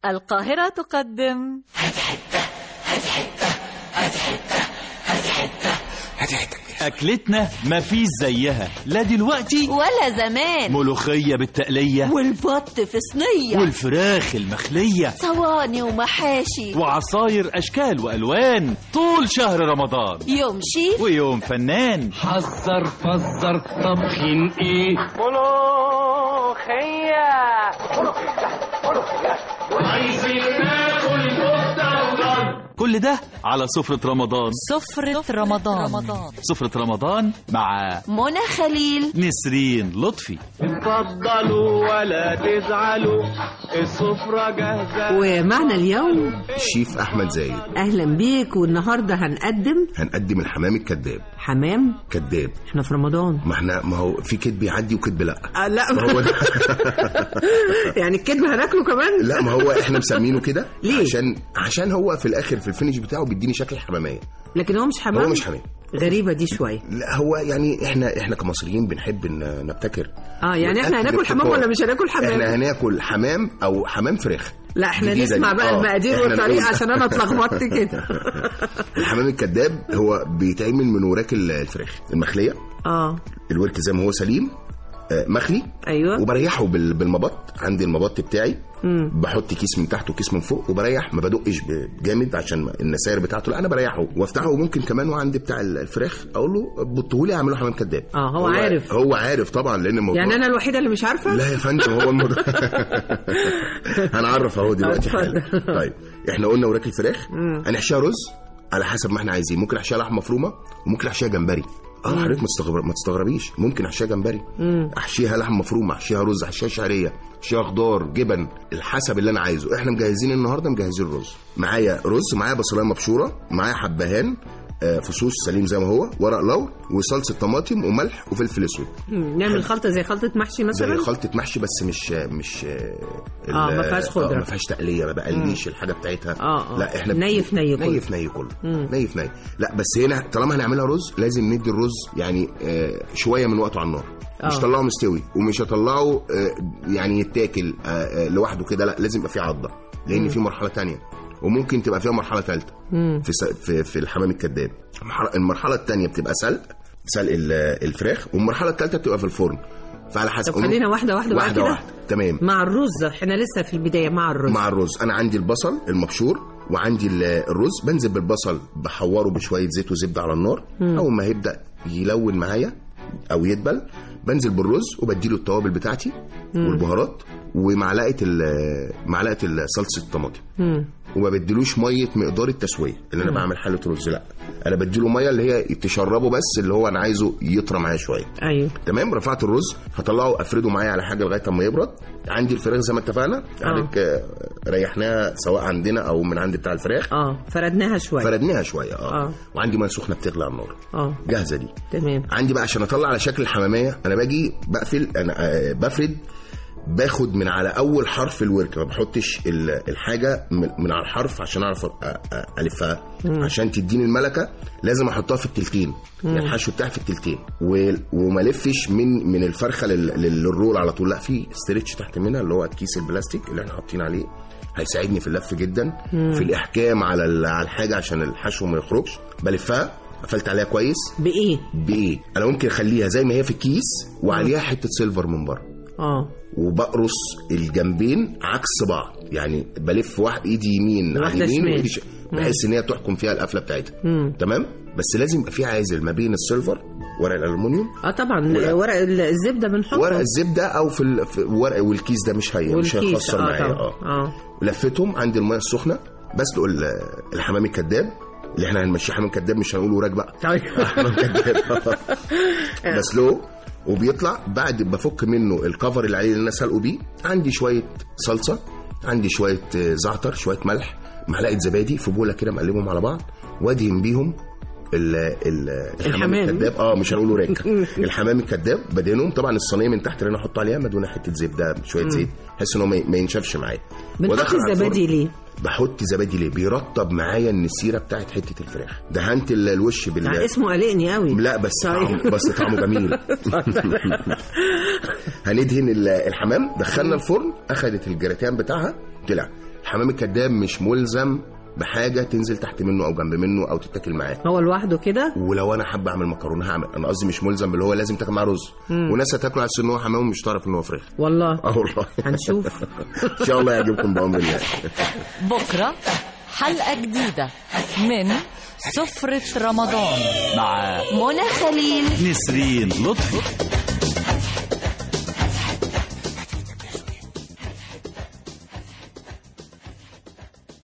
القاهرة تقدم أكلتنا مفيش زيها لا دلوقتي ولا زمان ملوخية بالتقلية والبط في صينية والفراخ المخلية صواني ومحاشي وعصاير أشكال وألوان طول شهر رمضان يوم شيف ويوم فنان حذر فزر طبخين ايه عايزين ناكل كفته وضرب كل ده على سفرة رمضان سفرة رمضان سفرة رمضان مع منى خليل نسرين لطفي اتفضلوا ولا تزعلوا السفرة جاهزة ومعنا اليوم الشيف احمد زايد اهلا بيك والنهارده هنقدم هنقدم الحمام الكذاب حمام كذاب احنا في رمضان ما احنا ما هو في كذب يعدي وكذب لا آه لا ما هو ده يعني الكذب هناكله كمان لا ما هو احنا مسمينه كده ليه؟ عشان عشان هو في الاخر في الفينش بتاعه بيديني شكل الحماميه لكن هو مش حمام هو مش حمام غريبه دي شويه لا هو يعني احنا احنا كمصريين بنحب ان نبتكر اه يعني احنا والأكل هناكل حمام ابتكار. ولا مش هناكل حمام احنا هناكل حمام او حمام فراخ لا احنا جديدة نسمع دي. بقى آه، المقادير إحنا والطريقه نقول- عشان انا اتلخبطت كده الحمام الكذاب هو بيتعمل من وراك الفراخ المخليه اه الورك زي ما هو سليم آه، مخلي ايوه وبريحه بال- بالمبط عندي المبط بتاعي مم. بحط كيس من تحت وكيس من فوق وبريح ما بدقش ب- جامد عشان النساير بتاعته لا انا بريحه وافتحه وممكن كمان وعندي بتاع الفراخ اقول له بطهولي اعمله حمام كذاب اه هو عارف هو عارف طبعا لان الموضوع يعني انا الوحيده اللي مش عارفه لا يا فندم هو الموضوع هنعرف اهو دلوقتي اتفضل. حالا طيب احنا قلنا وراك الفراخ مم. هنحشيها رز على حسب ما احنا عايزين ممكن احشيها لحمه مفرومه وممكن احشيها جمبري اه حضرتك ما تستغرب ما تستغربيش ممكن احشيها جمبري مم. احشيها لحمه مفرومه احشيها رز احشيها شعريه احشيها خضار جبن الحسب اللي انا عايزه احنا مجهزين النهارده مجهزين رز معايا رز معايا بصلايه مبشوره معايا حبهان آه، فصوص سليم زي ما هو ورق لورا وصلصه طماطم وملح وفلفل اسود مم. نعمل خلطه زي خلطه محشي زي مثلا خلطه محشي بس مش مش ال- آه، ما فيهاش خضرة. آه، ما فيهاش تقليه ما بقليش الحاجه بتاعتها آه، آه. لا احنا ني في ني كله. ني في ني كله مم. ني في ني لا بس هنا طالما هنعملها رز لازم ندي الرز يعني آه، شويه من وقته على النار مش آه. طلعه مستوي ومش هطلعه آه، يعني يتاكل آه، آه، لوحده كده لا لازم يبقى فيه عضه لان في مرحله تانية وممكن تبقى فيها مرحله ثالثه مم. في س- في في الحمام الكذاب المرحله- المرحله الثانيه بتبقى سلق سلق ال- الفراخ والمرحله الثالثه بتبقى في الفرن فعلى حسب طب خلينا واحده واحده بقى واحده كده واحده تمام مع الرز احنا لسه في البدايه مع الرز مع الرز انا عندي البصل المبشور وعندي ال- الرز بنزل بالبصل بحوره بشويه زيت وزبده على النار اول ما هيبدا يلون معايا او يدبل بنزل بالرز وبديله التوابل بتاعتي والبهارات ومعلقه ال- معلقه ال- صلصه الطماطم مم. وما بديلوش ميه مقدار التسويه اللي انا بعمل حله رز لا انا بديله ميه اللي هي تشربه بس اللي هو انا عايزه يطرى معايا شويه ايوه تمام رفعت الرز هطلعه افرده معايا على حاجه لغايه اما يبرد عندي الفراخ زي ما اتفقنا حضرتك آه، ريحناها سواء عندنا او من عند بتاع الفراخ اه فردناها شويه فردناها شويه اه, آه. وعندي ميه سخنه بتغلي على النار اه جاهزه دي تمام عندي بقى عشان اطلع على شكل الحماميه انا باجي بقفل انا آه، بفرد باخد من على اول حرف الورك ما بحطش ال- الحاجه من من على الحرف عشان اعرف أ- أ- الفها عشان تديني الملكه لازم احطها في التلتين يعني الحشو بتاعي في التلتين و- وما لفش من من الفرخه لل- لل- للرول على طول لا في ستريتش تحت منها اللي هو الكيس البلاستيك اللي احنا حاطين عليه هيساعدني في اللف جدا في الاحكام على ال- على الحاجه عشان الحشو ما يخرجش بلفها قفلت عليها كويس بايه بايه انا ممكن اخليها زي ما هي في الكيس وعليها حته سيلفر من بره اه وبقرص الجنبين عكس بعض يعني بلف واحد ايدي يمين على واحدة اليمين شمال. وايدي ش... بحيث ان هي تحكم فيها القفله بتاعتها مم. تمام بس لازم يبقى في عازل ما بين السيلفر ورق الالومنيوم اه طبعا ولا- ورق الزبده بنحطه ورق الزبده او في, ال... في ورق والكيس ده مش هي مش والكيس هيخسر اه معايا طبعا اه اه لفتهم عندي الميه السخنه بسلق ال- الحمام الكذاب اللي احنا هنمشيه حمام كذاب مش هنقول وراك بقى طيب حمام كذاب بسلقه وبيطلع بعد بفك منه الكفر اللي عليه اللي انا سلقه بيه عندي شويه صلصه عندي شويه آه، زعتر شويه ملح معلقه زبادي في بوله كده مقلبهم على بعض وادهن بيهم ال ال الحمام الحمام. الكذاب اه مش هنقوله راك الحمام الكذاب بدهنهم طبعا الصينيه من تحت اللي انا احطه عليها مدهونه حته زبده شويه زيت بحيث ان هو ما ما ينشفش معايا بنحط وأدخل على الفرن. الزبادي ليه بحط زبادي ليه بيرطب معايا النسيره بتاعت حته الفراخ دهنت ال- الوش بال آه، اسمه قلقني قوي لا بس طيب. طعمه بس طعمه جميل هندهن ال- الحمام دخلنا الفرن اخدت الجراتان بتاعها طلع الحمام الكداب مش ملزم بحاجه تنزل تحت منه او جنب منه او تتاكل معاه هو لوحده كده ولو انا حابب اعمل مكرونه هعمل انا قصدي مش ملزم باللي هو لازم تاكل معاه رز وناس هتاكله على أساس ان هو حمام مش تعرف ان هو فراخ والله اه والله هنشوف ان شاء الله يعجبكم بامر الله بكرة حلقة جديدة من سفرة رمضان مع منى خليل نسرين لطفي